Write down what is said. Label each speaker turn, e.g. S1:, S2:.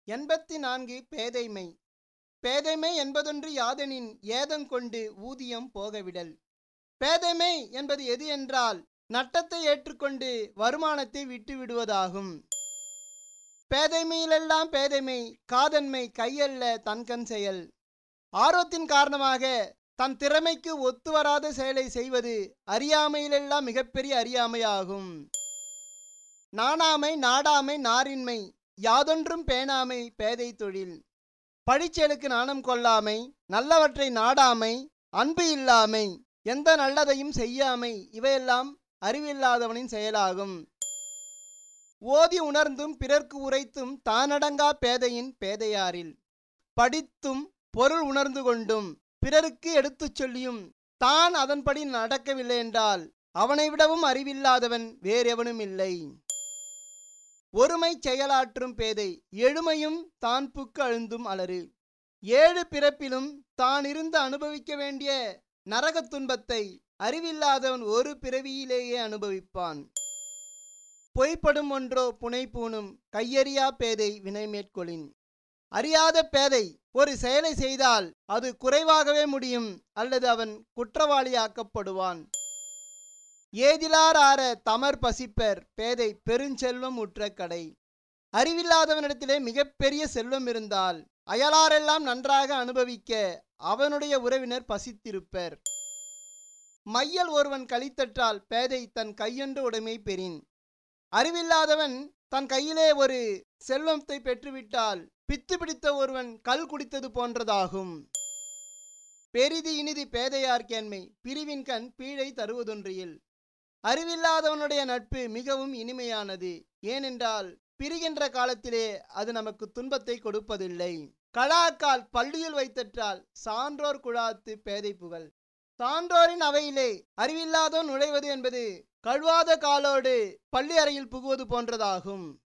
S1: எண்பத்தி நான்கு பேதைமை பேதைமை என்பதொன்று யாதெனின் ஏதங்கொண்டு ஊதியம் போகவிடல் பேதைமை என்பது எது என்றால் நட்டத்தை ஏற்றுக்கொண்டு வருமானத்தை விட்டு விடுவதாகும் பேதைமையிலெல்லாம் பேதைமை காதன்மை கையல்ல தன்கண் செயல் ஆர்வத்தின் காரணமாக தன் திறமைக்கு ஒத்து வராத செயலை செய்வது அறியாமையிலெல்லாம் மிகப்பெரிய அறியாமையாகும் நாணாமை நாடாமை நாரின்மை யாதொன்றும் பேணாமை பேதை தொழில் பழிச்செயலுக்கு நாணம் கொள்ளாமை நல்லவற்றை நாடாமை அன்பு இல்லாமை எந்த நல்லதையும் செய்யாமை இவையெல்லாம் அறிவில்லாதவனின் செயலாகும் ஓதி உணர்ந்தும் பிறர்க்கு உரைத்தும் தானடங்கா பேதையின் பேதையாரில் படித்தும் பொருள் உணர்ந்து கொண்டும் பிறருக்கு எடுத்துச் சொல்லியும் தான் அதன்படி நடக்கவில்லை என்றால் அவனை விடவும் அறிவில்லாதவன் வேறெவனும் இல்லை ஒருமை செயலாற்றும் பேதை எழுமையும் தான் புக்கு அழுந்தும் அலறு ஏழு பிறப்பிலும் தான் இருந்து அனுபவிக்க வேண்டிய நரகத் துன்பத்தை அறிவில்லாதவன் ஒரு பிறவியிலேயே அனுபவிப்பான் பொய்ப்படும் ஒன்றோ புனை பூணும் கையறியா பேதை வினை மேற்கொளின் அறியாத பேதை ஒரு செயலை செய்தால் அது குறைவாகவே முடியும் அல்லது அவன் குற்றவாளியாக்கப்படுவான் ஏதிலார் ஆற தமர் பசிப்பர் பேதை பெருஞ்செல்வம் உற்ற கடை அறிவில்லாதவனிடத்திலே மிகப்பெரிய செல்வம் இருந்தால் அயலாரெல்லாம் நன்றாக அனுபவிக்க அவனுடைய உறவினர் பசித்திருப்பர் மையல் ஒருவன் கழித்தற்றால் பேதை தன் கையொன்று உடைமை பெறின் அறிவில்லாதவன் தன் கையிலே ஒரு செல்வத்தை பெற்றுவிட்டால் பித்து பிடித்த ஒருவன் கல் குடித்தது போன்றதாகும் பெரிதி இனிதி பேதையார்க்கேன்மை பிரிவின் கண் பீழை தருவதொன்றியில் அறிவில்லாதவனுடைய நட்பு மிகவும் இனிமையானது ஏனென்றால் பிரிகின்ற காலத்திலே அது நமக்கு துன்பத்தை கொடுப்பதில்லை கலாக்கால் பள்ளியில் வைத்தற்றால் சான்றோர் குழாத்து பேதை புகழ் சான்றோரின் அவையிலே அறிவில்லாதவன் நுழைவது என்பது கழுவாத காலோடு பள்ளி அறையில் புகுவது போன்றதாகும்